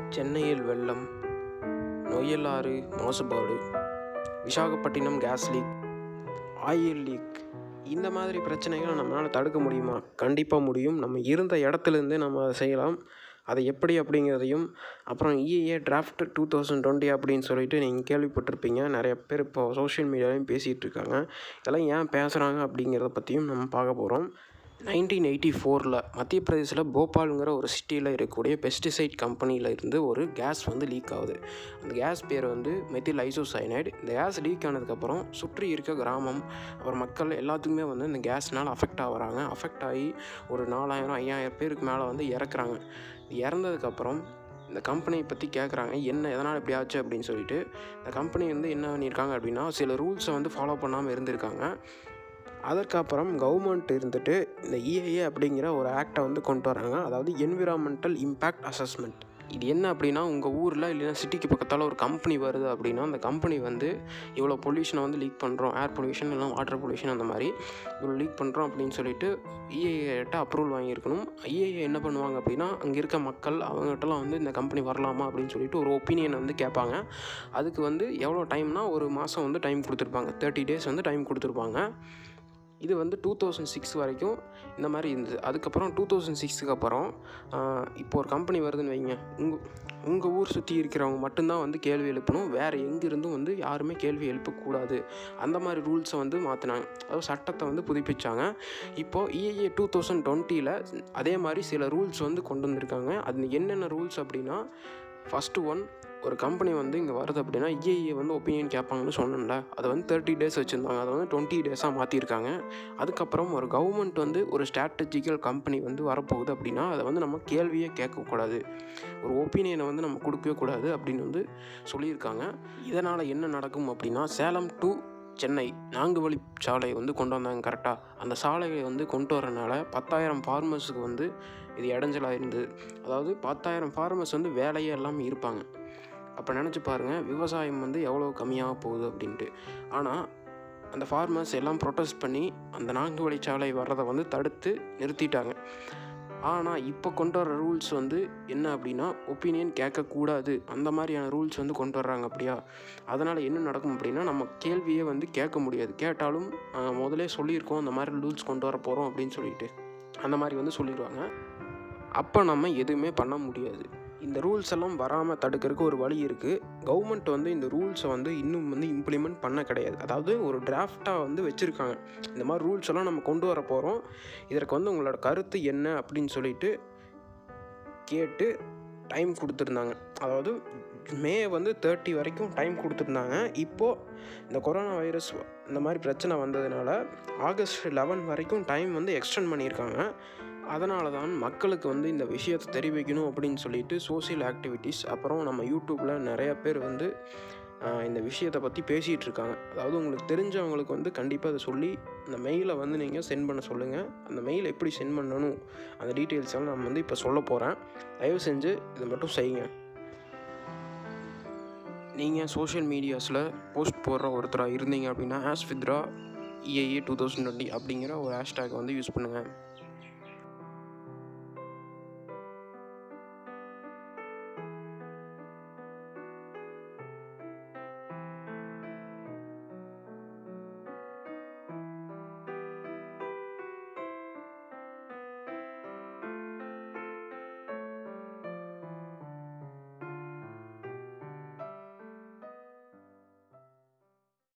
சென்னையில் வெள்ளம் நொய்யலாறு மாசுபாடு Visakhapatnam gas leak oil leak இந்த மாதிரி பிரச்சனைகளை நம்மளால் தடுக்க முடியுமா கண்டிப்பாக முடியும் நம்ம இருந்த இடத்துலேருந்தே நம்ம அதை செய்யலாம் அதை எப்படி அப்படிங்கிறதையும் அப்புறம் EIA draft two thousand twenty அப்படின்னு சொல்லிட்டு நீங்கள் கேள்விப்பட்டிருப்பீங்க நிறைய பேர் இப்போ சோஷியல் மீடியாலையும் பேசிகிட்டு இருக்காங்க இதெல்லாம் ஏன் பேசுகிறாங்க அப்படிங்கிறத பற்றியும் நம்ம பார்க்க போகிறோம் நைன்டீன் எயிட்டி ஃபோரில் மத்திய பிரதேசில் போபாலுங்கிற ஒரு சிட்டியில் இருக்கக்கூடிய பெஸ்டிசைட் கம்பெனியில் இருந்து ஒரு கேஸ் வந்து லீக் ஆகுது அந்த கேஸ் பேர் வந்து மெத்தில் ஐசோசைனைடு இந்த கேஸ் லீக் ஆனதுக்கப்புறம் சுற்றி இருக்க கிராமம் அப்புறம் மக்கள் எல்லாத்துக்குமே வந்து இந்த கேஸ்னால் அஃபெக்ட் ஆகுறாங்க அஃபெக்ட் ஆகி ஒரு நாலாயிரம் ஐயாயிரம் பேருக்கு மேலே வந்து இறக்குறாங்க இறந்ததுக்கப்புறம் இந்த கம்பெனியை பற்றி கேட்குறாங்க என்ன எதனால் இப்படி ஆச்சு அப்படின்னு சொல்லிட்டு இந்த கம்பெனி வந்து என்ன பண்ணியிருக்காங்க அப்படின்னா சில ரூல்ஸை வந்து ஃபாலோ பண்ணாமல் இருந்திருக்காங்க அதற்கப்புறம் கவர்மெண்ட் இருந்துட்டு இந்த இஏஏ அப்படிங்கிற ஒரு ஆக்டை வந்து கொண்டு வராங்க அதாவது என்விரான்மெண்டல் இம்பேக்ட் அசஸ்மெண்ட் இது என்ன அப்படின்னா உங்கள் ஊரில் இல்லைன்னா சிட்டிக்கு பக்கத்தால் ஒரு கம்பெனி வருது அப்படின்னா அந்த கம்பெனி வந்து இவ்வளோ பொல்யூஷனை வந்து லீக் பண்ணுறோம் ஏர் பொல்யூஷன் இல்லை வாட்டர் பொல்யூஷன் அந்த மாதிரி இவ்வளோ லீக் பண்ணுறோம் அப்படின்னு சொல்லிட்டு இஏஏட்ட அப்ரூவல் வாங்கியிருக்கணும் ஐஏஏ என்ன பண்ணுவாங்க அப்படின்னா அங்கே இருக்க மக்கள் அவங்ககிட்டலாம் வந்து இந்த கம்பெனி வரலாமா அப்படின்னு சொல்லிட்டு ஒரு ஒப்பீனியன் வந்து கேட்பாங்க அதுக்கு வந்து எவ்வளோ டைம்னா ஒரு மாதம் வந்து டைம் கொடுத்துருப்பாங்க தேர்ட்டி டேஸ் வந்து டைம் கொடுத்துருப்பாங்க இது வந்து டூ தௌசண்ட் சிக்ஸ் வரைக்கும் இந்த மாதிரி இருந்தது அதுக்கப்புறம் டூ தௌசண்ட் சிக்ஸுக்கு அப்புறம் இப்போ ஒரு கம்பெனி வருதுன்னு வைங்க உங்கள் உங்கள் ஊர் சுற்றி இருக்கிறவங்க மட்டும்தான் வந்து கேள்வி எழுப்பணும் வேறு எங்கேருந்தும் வந்து யாருமே கேள்வி எழுப்பக்கூடாது அந்த மாதிரி ரூல்ஸை வந்து மாற்றினாங்க அதாவது சட்டத்தை வந்து புதுப்பிச்சாங்க இப்போது இஏஏ டூ தௌசண்ட் டுவெண்ட்டியில் அதே மாதிரி சில ரூல்ஸ் வந்து கொண்டு வந்திருக்காங்க அது என்னென்ன ரூல்ஸ் அப்படின்னா ஃபஸ்ட்டு ஒன் ஒரு கம்பெனி வந்து இங்கே வருது அப்படின்னா இஏஏ வந்து ஒப்பீனியன் கேட்பாங்கன்னு சொன்னேன்ல அதை வந்து தேர்ட்டி டேஸ் வச்சுருந்தாங்க அதை வந்து டுவெண்ட்டி டேஸாக மாற்றிருக்காங்க அதுக்கப்புறம் ஒரு கவர்மெண்ட் வந்து ஒரு ஸ்ட்ராட்டஜிக்கல் கம்பெனி வந்து வரப்போகுது அப்படின்னா அதை வந்து நம்ம கேள்வியே கேட்கக்கூடாது ஒரு ஒப்பீனியனை வந்து நம்ம கொடுக்கவே கூடாது அப்படின்னு வந்து சொல்லியிருக்காங்க இதனால் என்ன நடக்கும் அப்படின்னா சேலம் டு சென்னை நான்கு வழி சாலை வந்து கொண்டு வந்தாங்க கரெக்டாக அந்த சாலையை வந்து கொண்டு வரனால பத்தாயிரம் ஃபார்மர்ஸுக்கு வந்து இது இடைஞ்சலாக இருந்தது அதாவது பத்தாயிரம் ஃபார்மர்ஸ் வந்து வேலையே இல்லாமல் இருப்பாங்க அப்போ நினச்சி பாருங்கள் விவசாயம் வந்து எவ்வளோ கம்மியாக போகுது அப்படின்ட்டு ஆனால் அந்த ஃபார்மர்ஸ் எல்லாம் ப்ரொட்டஸ்ட் பண்ணி அந்த நான்கு வழிச்சாலை வர்றதை வந்து தடுத்து நிறுத்திட்டாங்க ஆனால் இப்போ கொண்டு வர ரூல்ஸ் வந்து என்ன அப்படின்னா ஒப்பீனியன் கேட்கக்கூடாது அந்த மாதிரியான ரூல்ஸ் வந்து கொண்டு வர்றாங்க அப்படியா அதனால் என்ன நடக்கும் அப்படின்னா நம்ம கேள்வியே வந்து கேட்க முடியாது கேட்டாலும் முதலே சொல்லியிருக்கோம் அந்த மாதிரி ரூல்ஸ் கொண்டு வர போகிறோம் அப்படின்னு சொல்லிட்டு அந்த மாதிரி வந்து சொல்லிடுவாங்க அப்போ நம்ம எதுவுமே பண்ண முடியாது இந்த ரூல்ஸ் எல்லாம் வராமல் தடுக்கிறதுக்கு ஒரு வழி இருக்குது கவர்மெண்ட் வந்து இந்த ரூல்ஸை வந்து இன்னும் வந்து இம்ப்ளிமெண்ட் பண்ண கிடையாது அதாவது ஒரு டிராஃப்டாக வந்து வச்சுருக்காங்க இந்த மாதிரி ரூல்ஸ் எல்லாம் நம்ம கொண்டு வர போகிறோம் இதற்கு வந்து உங்களோட கருத்து என்ன அப்படின்னு சொல்லிட்டு கேட்டு டைம் கொடுத்துருந்தாங்க அதாவது மே வந்து தேர்ட்டி வரைக்கும் டைம் கொடுத்துருந்தாங்க இப்போது இந்த கொரோனா வைரஸ் இந்த மாதிரி பிரச்சனை வந்ததுனால ஆகஸ்ட் லெவன் வரைக்கும் டைம் வந்து எக்ஸ்டெண்ட் பண்ணியிருக்காங்க அதனால தான் மக்களுக்கு வந்து இந்த விஷயத்தை தெரிவிக்கணும் அப்படின்னு சொல்லிட்டு சோசியல் ஆக்டிவிட்டீஸ் அப்புறம் நம்ம யூடியூப்பில் நிறைய பேர் வந்து இந்த விஷயத்தை பற்றி பேசிகிட்டு இருக்காங்க அதாவது உங்களுக்கு தெரிஞ்சவங்களுக்கு வந்து கண்டிப்பாக அதை சொல்லி அந்த மெயிலை வந்து நீங்கள் சென்ட் பண்ண சொல்லுங்கள் அந்த மெயில் எப்படி சென்ட் பண்ணணும் அந்த டீட்டெயில்ஸ் எல்லாம் நான் வந்து இப்போ சொல்ல போகிறேன் தயவு செஞ்சு இதை மட்டும் செய்யுங்க நீங்கள் சோஷியல் மீடியாஸில் போஸ்ட் போடுற ஒருத்தராக இருந்தீங்க அப்படின்னா hash withdraw EIA two thousand twenty அப்படிங்கிற ஒரு ஹேஷ்டேக் வந்து யூஸ் பண்ணுங்கள்